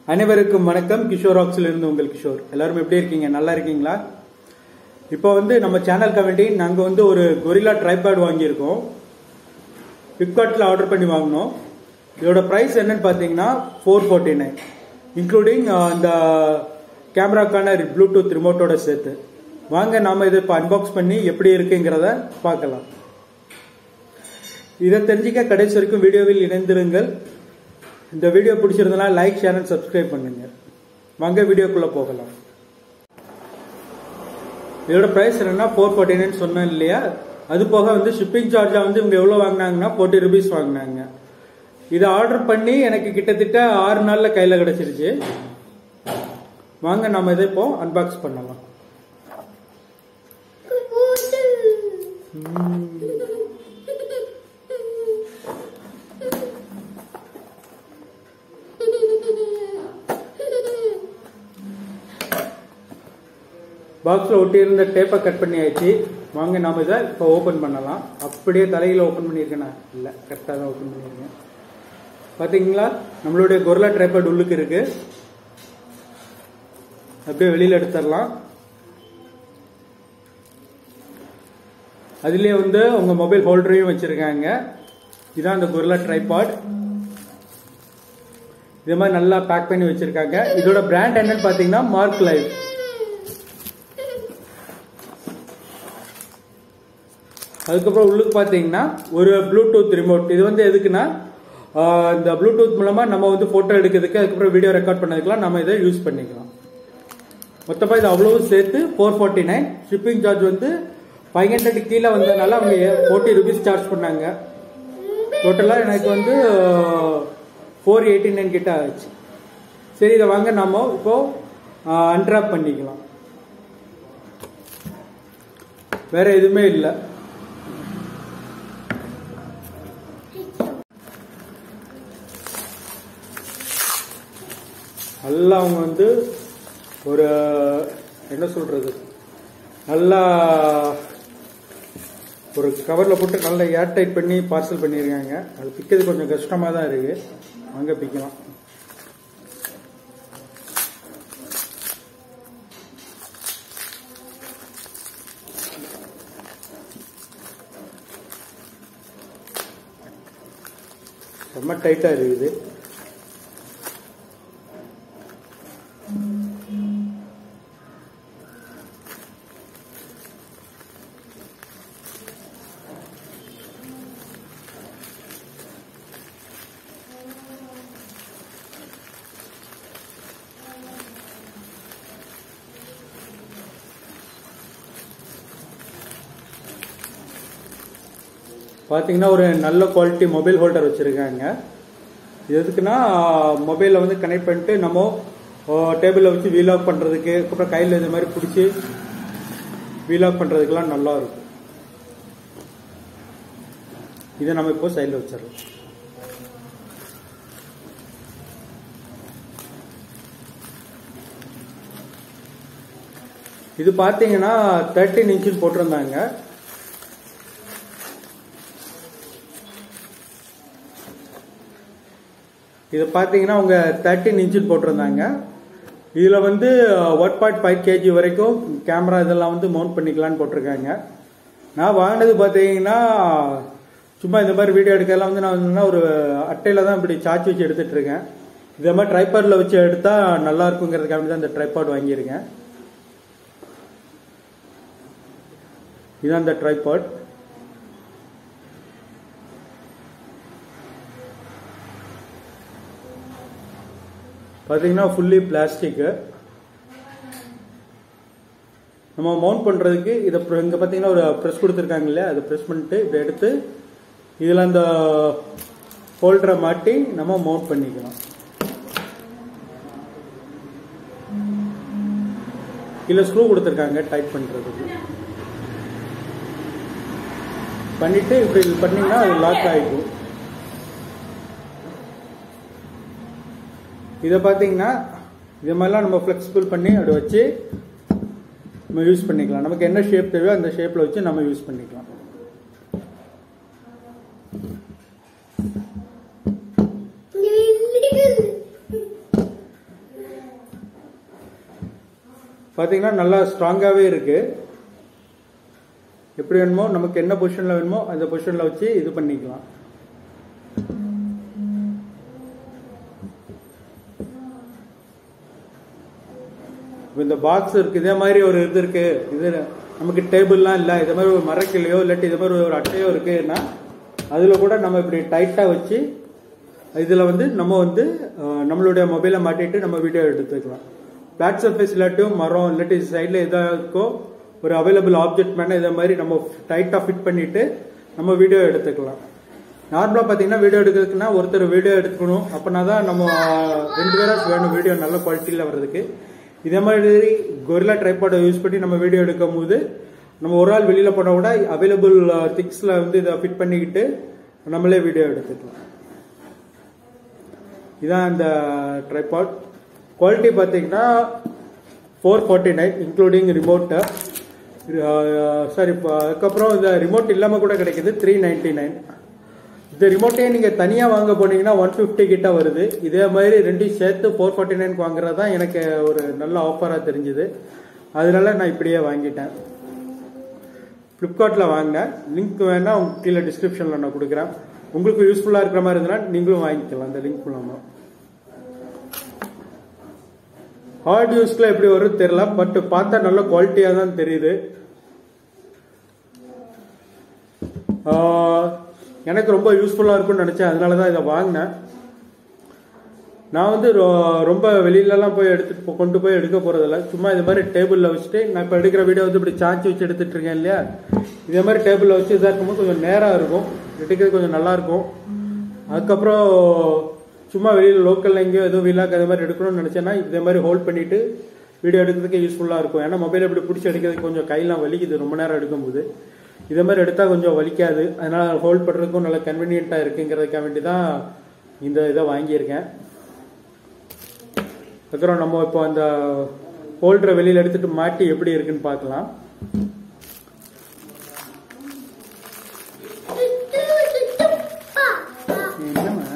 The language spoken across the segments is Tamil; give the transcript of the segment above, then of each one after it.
அனைவருக்கும் வணக்கம் கிஷோர் ஆக்ஸில் இருந்து உங்கள் கிஷோர் எல்லாரும் எப்படி இருக்கீங்க நல்லா இருக்கீங்களா இப்போ வந்து நம்ம சேனலுக்கு வேண்டி நாங்கள் வந்து ஒரு கொரில்லா ட்ரைபேட் வாங்கியிருக்கோம் ஃப்ளிப்கார்ட்டில் ஆர்டர் பண்ணி வாங்கினோம் இதோட ப்ரைஸ் என்னன்னு பார்த்தீங்கன்னா ஃபோர் ஃபோர்ட்டி நைன் இன்க்ளூடிங் அந்த கேமராக்கான ப்ளூடூத் ரிமோட்டோட சேர்த்து வாங்க நாம இதை இப்போ அன்பாக்ஸ் பண்ணி எப்படி இருக்குங்கிறத பார்க்கலாம் இதை தெரிஞ்சுக்க கடைசி வரைக்கும் வீடியோவில் இணைந்திருங்கள் இந்த வீடியோ பிடிச்சிருந்தனா லைக் ஷேர் அண்ட் சப்ஸ்கிரைப் பண்ணுங்க வாங்க வீடியோக்குள்ள போகலாம் இதோட பிரைஸ் என்னன்னா ஃபோர் ஃபார்ட்டி நைன் சொன்னேன் இல்லையா அது போக வந்து ஷிப்பிங் சார்ஜா வந்து இவங்க எவ்வளோ வாங்கினாங்கன்னா ஃபோர்ட்டி ருபீஸ் வாங்கினாங்க இதை ஆர்டர் பண்ணி எனக்கு கிட்டத்தட்ட ஆறு நாள்ல கையில கிடைச்சிருச்சு வாங்க நம்ம இதை இப்போ அன்பாக்ஸ் பண்ணலாம் பாக்ஸில் ஒட்டியிருந்த டேப்பை கட் பண்ணியாச்சு வாங்க நாம இதை இப்போ ஓப்பன் பண்ணலாம் அப்படியே தலையில் ஓப்பன் பண்ணியிருக்கேனா இல்லை கரெக்டாக தான் ஓப்பன் பண்ணியிருக்கேன் பார்த்தீங்களா நம்மளுடைய கொரலா ட்ரைபேட் உள்ளுக்கு இருக்கு அப்படியே வெளியில் எடுத்துடலாம் அதுலேயே வந்து உங்க மொபைல் ஹோல்டரையும் வச்சிருக்காங்க இதான் அந்த கொரலா ட்ரைபாட் இது மாதிரி நல்லா பேக் பண்ணி வச்சிருக்காங்க இதோட பிராண்ட் என்னன்னு பார்த்தீங்கன்னா மார்க் லைஃப் அதுக்கப்புறம் உள்ளுக்கு பார்த்தீங்கன்னா ஒரு ப்ளூடூத் ரிமோட் இது வந்து எதுக்குன்னா ஆஹ் இந்த ப்ளூடூத் மூலமா நம்ம வந்து போட்டோ எடுக்கிறதுக்கு அதுக்கப்புறம் வீடியோ ரெக்கார்ட் பண்ணதுக்கெல்லாம் நம்ம இதை யூஸ் பண்ணிக்கலாம் மொத்தமா இது அவ்வளவு சேர்த்து four forty nine shipping charge வந்து ஃபைவ் ஹண்ட்ரட் கீழே வந்ததுனால அவங்க ஃபோர்ட்டி ருபீஸ் சார்ஜ் பண்ணாங்க டோட்டலாக எனக்கு வந்து ஃபோர் எயிட்டி நைன் கிட்ட ஆச்சு சரி இதை வாங்க நாம இப்போ அன்ட்ராப் பண்ணிக்கலாம் வேற எதுவுமே இல்லை நல்லா அவங்க வந்து ஒரு என்ன சொல்றது நல்லா ஒரு கவரில் போட்டு நல்லா ஏர் டைட் பண்ணி பார்சல் பண்ணியிருக்காங்க அது பிக்கிறது கொஞ்சம் கஷ்டமாக தான் இருக்கு அங்கே பிக்கலாம் ரொம்ப டைட்டாக இருக்குது பார்த்தீங்கன்னா ஒரு நல்ல குவாலிட்டி மொபைல் ஹோல்டர் வச்சுருக்காங்க இது எதுக்குன்னா மொபைலில் வந்து கனெக்ட் பண்ணிட்டு நம்ம டேபிளில் வச்சு வீலாக் பண்ணுறதுக்கு அப்புறம் கையில் இந்த மாதிரி பிடிச்சி வீலாக் பண்ணுறதுக்கெல்லாம் நல்லா இருக்கும் இதை நம்ம இப்போ சைடில் வச்சிடலாம் இது பார்த்தீங்கன்னா தேர்ட்டின் இன்ச்சுன்னு போட்டிருந்தாங்க இது பார்த்தீங்கன்னா அவங்க தேர்ட்டின் இன்ச்சில் போட்டிருந்தாங்க இதில் வந்து ஒன் பாயிண்ட் ஃபைவ் கேஜி வரைக்கும் கேமரா இதெல்லாம் வந்து மவுண்ட் பண்ணிக்கலான்னு போட்டிருக்காங்க நான் வாங்கினது பார்த்தீங்கன்னா சும்மா இந்த மாதிரி வீடியோ எடுக்கலாம் வந்து நான் வந்து ஒரு அட்டையில் தான் இப்படி சார்ஜ் வச்சு எடுத்துட்டு இருக்கேன் இதே மாதிரி ட்ரைபாடில் வச்சு எடுத்தா நல்லா இருக்குங்கிறதுக்காக தான் இந்த ட்ரைபாட் வாங்கியிருக்கேன் இதுதான் இந்த ட்ரைபாட் பார்த்தீங்கன்னா ஃபுல்லி பிளாஸ்டிக்கு நம்ம மவுண்ட் பண்ணுறதுக்கு இதை இங்கே பார்த்தீங்கன்னா ஒரு ப்ரெஸ் கொடுத்துருக்காங்க இல்லையா அதை ப்ரெஸ் பண்ணிட்டு இப்படி எடுத்து இதில் அந்த ஹோல்டரை மாட்டி நம்ம மவுண்ட் பண்ணிக்கலாம் கீழே ஸ்க்ரூ கொடுத்துருக்காங்க டைட் பண்ணுறதுக்கு பண்ணிட்டு இப்படி பண்ணீங்கன்னா அது லாக் ஆகிக்கும் இதை பார்த்தீங்கன்னா இது மாதிரிலாம் நம்ம ஃப்ளெக்சிபிள் பண்ணி அப்படி வச்சு நம்ம யூஸ் பண்ணிக்கலாம் நமக்கு என்ன ஷேப் தேவையோ அந்த ஷேப்பில் வச்சு நம்ம யூஸ் பண்ணிக்கலாம் பார்த்தீங்கன்னா நல்லா ஸ்ட்ராங்காகவே இருக்கு எப்படி வேணுமோ நமக்கு என்ன பொசிஷனில் வேணுமோ அந்த பொசிஷனில் வச்சு இது பண்ணிக்கலாம் இப்போ இந்த பாக்ஸ் இருக்கு இதே மாதிரி ஒரு இது இருக்கு இது நமக்கு டேபிள்லாம் இல்லை இதே மாதிரி ஒரு மரக்கிளையோ இல்லாட்டி இதே மாதிரி ஒரு அட்டையோ இருக்குன்னா அதில் கூட நம்ம இப்படி டைட்டாக வச்சு இதில் வந்து நம்ம வந்து அஹ், நம்மளுடைய மொபைலை மாட்டிட்டு நம்ம வீடியோ எடுத்துக்கலாம் பிளாட் சர்ஃபேஸ் இல்லாட்டியும் மரம் இல்லாட்டி சைடில் எதாக இருக்கோ ஒரு அவைலபிள் ஆப்ஜெக்ட் மேலே இதே மாதிரி நம்ம டைட்டாக ஃபிட் பண்ணிட்டு நம்ம வீடியோ எடுத்துக்கலாம் நார்மலாக பார்த்தீங்கன்னா வீடியோ எடுக்கிறதுக்குன்னா ஒருத்தர் வீடியோ எடுத்துக்கணும் அப்படின்னா தான் நம்ம அஹ், ரெண்டு பேரும் வேணும் வீடியோ நல்ல குவாலிட்டியில் வர்றதுக்கு இதே மாதிரி கொரில்லா ட்ரைபாடை யூஸ் பண்ணி நம்ம வீடியோ எடுக்கும் போது நம்ம ஒரு ஆள் வெளியில் போனால் கூட அவைலபிள் திங்ஸில் வந்து இதை ஃபிட் பண்ணிக்கிட்டு நம்மளே வீடியோ எடுத்துக்கலாம் இதான் இந்த ட்ரைபாட் குவாலிட்டி பார்த்தீங்கன்னா four forty nine including remote sorry இப்போ அதுக்கப்புறம் இந்த ரிமோட் இல்லாமல் கூட கிடைக்குது த்ரீ நைன்டி நைன் இந்த ரிமோட்டையே நீங்கள் தனியாக வாங்க போனீங்கன்னா ஒன் ஃபிஃப்டி கிட்ட வருது இதே மாதிரி ரெண்டையும் சேர்த்து ஃபோர் ஃபார்ட்டி நைன் வாங்குறது தான் எனக்கு ஒரு நல்ல ஆஃபராக தெரிஞ்சுது அதனால நான் இப்படியே வாங்கிட்டேன் ஃப்ளிப்கார்ட்டில் வாங்கினேன் லிங்க் வேணால் உங்களுக்கு கீழே டிஸ்கிரிப்ஷனில் நான் கொடுக்குறேன் உங்களுக்கு யூஸ்ஃபுல்லாக இருக்கிற மாதிரி இருந்ததுன்னா நீங்களும் வாங்கிக்கலாம் அந்த லிங்க் மூலமாக ஹார்ட் யூஸ்க்குலாம் எப்படி வரும் தெரியல பட் பார்த்தா நல்ல குவாலிட்டியாக தான் தெரியுது ஆஹ், எனக்கு ரொம்ப யூஸ்ஃபுல்லாக இருக்கும்னு நினச்சேன் அதனால தான் இதை வாங்கினேன் நான் வந்து ரொ- ரொம்ப வெளியிலலாம் போய் எடுத்துட்டு போ- கொண்டு போய் எடுக்க போறதில்ல சும்மா இது மாதிரி டேபிளில் வச்சுட்டு நான் இப்போ எடுக்கிற வீடியோ வந்து இப்படி சாச்சி வச்சு எடுத்துட்டு இருக்கேன் இல்லையா இதே மாதிரி டேபிளில் வச்சு இதாக இருக்கும்போது கொஞ்சம் நேராக இருக்கும் எடுக்கிறது கொஞ்சம் நல்லா இருக்கும் அதுக்கப்புறம் சும்மா வெளியில் லோக்கலில் எங்கேயோ எதுவும் விழாக்கு அது மாதிரி எடுக்கணும்னு நினச்சேன்னா இதே மாதிரி ஹோல்ட் பண்ணிட்டு வீடியோ எடுக்கிறதுக்கு யூஸ்ஃபுல்லாக இருக்கும் ஏன்னா மொபைல் இப்படி பிடிச்சி எடுக்கிறதுக்கு கொஞ்சம் கையெல்லாம் வலிக்குது ரொம்ப நேரம் எடுக்கும்போது இதே மாதிரி எடுத்தால் கொஞ்சம் வலிக்காது அதனால ஹோல்ட் பண்ணுறதுக்கும் நல்லா கன்வீனியண்ட்டாக இருக்குங்கிறதுக்காக வேண்டி தான் இந்த இதை வாங்கியிருக்கேன் அப்புறம் நம்ம இப்போ அந்த ஹோல்டரை வெளியில் எடுத்துட்டு மாட்டி எப்படி இருக்குன்னு பார்க்கலாம் என்னம்மா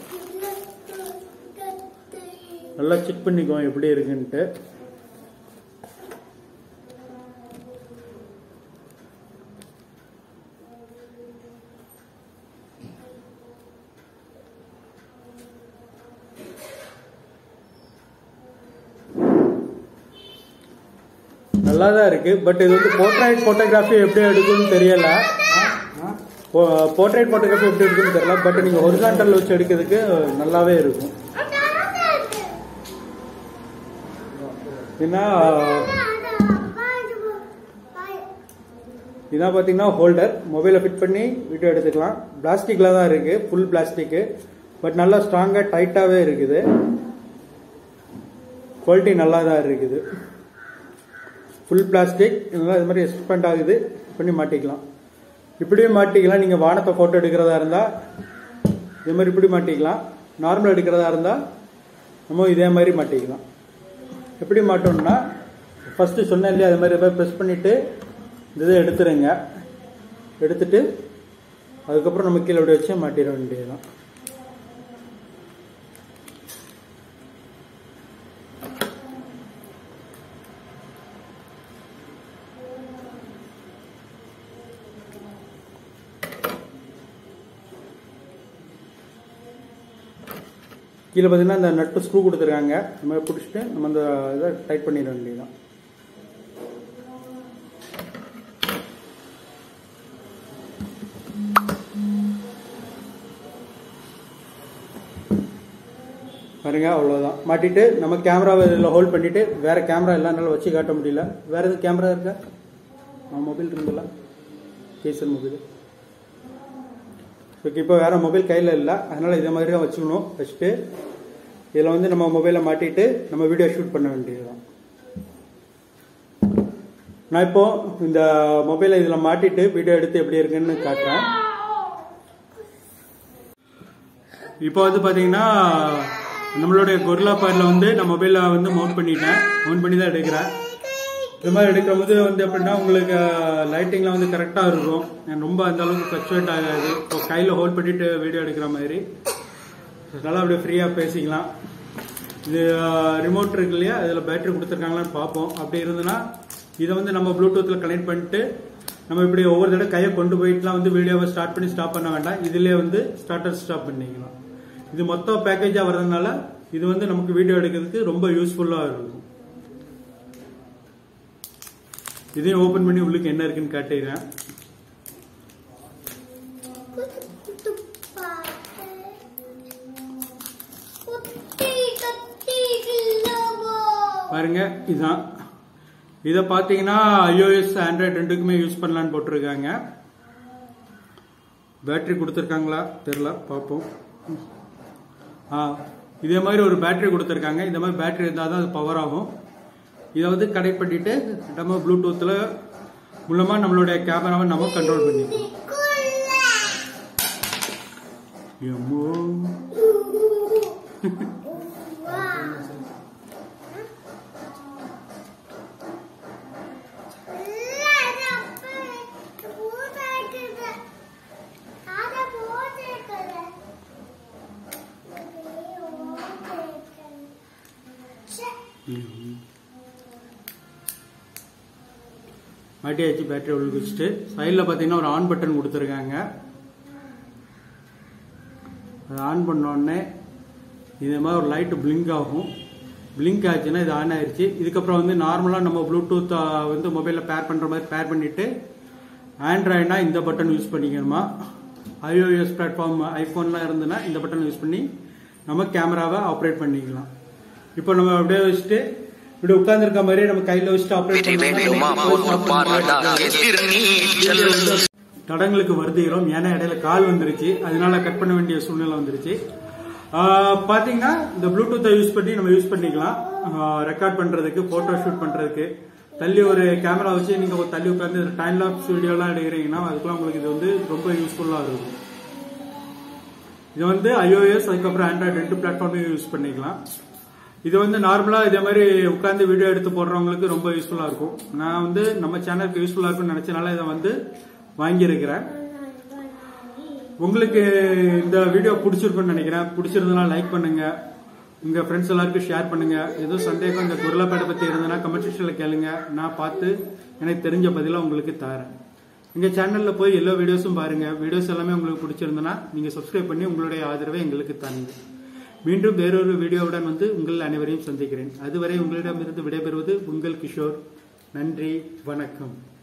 நல்லா செக் பண்ணிக்கோ எப்படி இருக்குன்ட்டு நல்லா தான் இருக்கு பட் இது வந்து போர்ட்ரைட் போட்டோகிராஃபி எப்படி எடுக்கும்னு தெரியல போர்ட்ரைட் போட்டோகிராஃபி எப்படி எடுக்கும்னு தெரியல பட் நீங்க ஹொரிசான்டல் வச்சு எடுக்கிறதுக்கு நல்லாவே இருக்கும் ஏன்னா இதான் பார்த்தீங்கன்னா ஹோல்டர் மொபைலை ஃபிட் பண்ணி வீடியோ எடுத்துக்கலாம் பிளாஸ்டிக்கில் தான் இருக்கு ஃபுல் பிளாஸ்டிக்கு பட் நல்லா ஸ்ட்ராங்காக டைட்டாகவே இருக்குது குவாலிட்டி நல்லா தான் இருக்குது ஃபுல் பிளாஸ்டிக் இதெல்லாம் இது மாதிரி எக்ஸ்பெண்ட் ஆகுது பண்ணி மாட்டிக்கலாம் இப்படியும் மாட்டிக்கலாம் நீங்கள் வானத்தை ஃபோட்டோ எடுக்கிறதா இருந்தால் இது மாதிரி இப்படி மாட்டிக்கலாம் நார்மல் எடுக்கிறதா இருந்தால் நம்ம இதே மாதிரி மாட்டிக்கலாம் எப்படி மாட்டோம்னா ஃபஸ்ட்டு சொன்னேன் இல்லையா அது மாதிரி ப்ரெஸ் பண்ணிவிட்டு இந்த இதை எடுத்துருங்க எடுத்துட்டு அதுக்கப்புறம் நம்ம கீழே இப்படி வச்சு மாட்டிட வேண்டியதுதான் கீழே பார்த்தீங்கன்னா இந்த நட்டு ஸ்க்ரூ கொடுத்துருக்காங்க இந்த மாதிரி பிடிச்சிட்டு நம்ம அந்த இதை டைட் பண்ணிட வேண்டியதுதான் பாருங்க அவ்வளோதான் மாட்டிட்டு நம்ம கேமராவை இதில் ஹோல்ட் பண்ணிட்டு வேற கேமரா எல்லாம் என்னால் வச்சு காட்ட முடியல வேற எதுவும் கேமரா இருக்கா மொபைல் இருந்தல கேசர் மொபைல் ஓகே இப்போ வேற மொபைல் கையில் இல்லை அதனால இதே மாதிரி தான் வச்சுக்கணும் வச்சுட்டு இதில் வந்து நம்ம மொபைலை மாட்டிட்டு நம்ம வீடியோ ஷூட் பண்ண வேண்டியதுதான் நான் இப்போ இந்த மொபைலை இதில் மாட்டிட்டு வீடியோ எடுத்து எப்படி இருக்குன்னு காட்டுறேன் இப்போ வந்து பார்த்தீங்கன்னா நம்மளுடைய கொரில்லா பார்ல வந்து நான் மொபைலில் வந்து மவுண்ட் பண்ணிட்டேன் மவுண்ட் பண்ணி தான் எடுக்கிறேன் இது மாதிரி எடுக்கும் போது வந்து எப்படின்னா உங்களுக்கு லைட்டிங்லாம் வந்து கரெக்டாக இருக்கும் ரொம்ப அந்த அளவுக்கு ஃப்ளக்சுவேட் ஆகாது இப்போ கையில் ஹோல்ட் பண்ணிட்டு வீடியோ எடுக்கிற மாதிரி நல்லா அப்படியே ஃப்ரீயாக பேசிக்கலாம் இது ரிமோட் இருக்கு இல்லையா இதில் பேட்டரி கொடுத்துருக்காங்களான்னு பார்ப்போம் அப்படி இருந்ததுன்னா இதை வந்து நம்ம ப்ளூடூத்தில் கனெக்ட் பண்ணிட்டு நம்ம இப்படி ஒவ்வொரு தடவை கையை கொண்டு போயிட்டுலாம் வந்து வீடியோவை ஸ்டார்ட் பண்ணி ஸ்டாப் பண்ண வேண்டாம் இதுலேயே வந்து ஸ்டார்டர் ஸ்டாப் பண்ணிக்கலாம் இது மொத்தம் பேக்கேஜாக வர்றதுனால இது வந்து நமக்கு வீடியோ எடுக்கிறதுக்கு ரொம்ப யூஸ்ஃபுல்லாக இருக்கும் இதையும் ஓபன் பண்ணி உள்ளுக்கு என்ன இருக்குன்னு காட்டிடுறேன் பாருங்க இதுதான் இதை பார்த்தீங்கன்னா ஐஓஎஸ் ஆண்ட்ராய்டு ரெண்டுக்குமே யூஸ் பண்ணலான்னு போட்டிருக்காங்க பேட்டரி கொடுத்துருக்காங்களா தெரில பார்ப்போம் ஆ இதே மாதிரி ஒரு பேட்டரி கொடுத்துருக்காங்க இந்த மாதிரி பேட்டரி இருந்தால் தான் அது பவர் ஆகும் இதை வந்து கனெக்ட் பண்ணிட்டு நம்ம ப்ளூடூத்தில் மூலமாக நம்மளுடைய கேமராவை நம்ம கண்ட்ரோல் பண்ணிக்கலாம் எம்மோ மாட்டியாச்சு பேட்டரி உள்ள வச்சுட்டு சைடில் பார்த்தீங்கன்னா ஒரு ஆன் பட்டன் கொடுத்துருக்காங்க அது ஆன் பண்ண உடனே இதே மாதிரி ஒரு லைட்டு பிளிங்க் ஆகும் பிளிங்க் ஆச்சுன்னா இது ஆன் ஆயிருச்சு இதுக்கப்புறம் வந்து நார்மலாக நம்ம ப்ளூடூத் வந்து மொபைலில் பேர் பண்ணுற மாதிரி பேர் பண்ணிட்டு ஆண்ட்ராய்டுனா இந்த பட்டன் யூஸ் பண்ணிக்கணுமா ஐஓஎஸ் பிளாட்ஃபார்ம் ஐஃபோன்லாம் இருந்ததுன்னா இந்த பட்டன் யூஸ் பண்ணி நம்ம கேமராவை ஆப்ரேட் பண்ணிக்கலாம் இப்போ நம்ம அப்படியே வச்சுட்டு இப்படி உட்கார்ந்துருக்க மாதிரி நம்ம கையில வச்சுட்டு ஆப்ரேட் பண்ணோம்னா தடங்களுக்கு வருதுகிறோம் ஏன்னா இடையில கால் வந்துருச்சு அதனால கட் பண்ண வேண்டிய சூழ்நிலை வந்துருச்சு ஆஹ் பாத்தீங்கன்னா இந்த ப்ளூடூத்தை யூஸ் பண்ணி நம்ம யூஸ் பண்ணிக்கலாம் ரெக்கார்ட் பண்றதுக்கு போட்டோ ஷூட் பண்றதுக்கு தள்ளி ஒரு கேமரா வச்சு நீங்க ஒரு தள்ளி உட்காந்து டைம் லாப்ஸ் வீடியோலாம் எடுக்கிறீங்கன்னா அதுக்கெல்லாம் உங்களுக்கு இது வந்து ரொம்ப யூஸ்ஃபுல்லா இருக்கும் இது வந்து ஐஓஎஸ் அதுக்கப்புறம் ஆண்ட்ராய்டு ரெண்டு பிளாட்ஃபார்மையும் யூஸ் பண்ணிக்கலாம் இது வந்து நார்மலா இதே மாதிரி உட்காந்து வீடியோ எடுத்து போடுறவங்களுக்கு ரொம்ப யூஸ்ஃபுல்லா இருக்கும் நான் வந்து நம்ம சேனலுக்கு யூஸ்ஃபுல்லா இருக்கும்னு நினைச்சனால இதை வந்து வாங்கியிருக்கிறேன் உங்களுக்கு இந்த வீடியோ பிடிச்சிருக்கும்னு நினைக்கிறேன் பிடிச்சிருந்தனா லைக் பண்ணுங்க உங்க ஃப்ரெண்ட்ஸ் எல்லாருக்கும் ஷேர் பண்ணுங்க ஏதோ சந்தேகம் இந்த குரலாப்பேட்டை பத்தி இருந்ததுன்னா கமெண்ட் செக்ஷன்ல கேளுங்க நான் பார்த்து எனக்கு தெரிஞ்ச பதிலா உங்களுக்கு தரேன் எங்க சேனல்ல போய் எல்லா வீடியோஸும் பாருங்க வீடியோஸ் எல்லாமே உங்களுக்கு பிடிச்சிருந்தனா நீங்க சப்ஸ்கிரைப் பண்ணி உங்களுடைய ஆதரவை எங்களுக்கு தாங்க மீண்டும் வேறொரு வீடியோவுடன் வந்து உங்கள் அனைவரையும் சந்திக்கிறேன் அதுவரை உங்களிடமிருந்து விடைபெறுவது உங்கள் கிஷோர் நன்றி வணக்கம்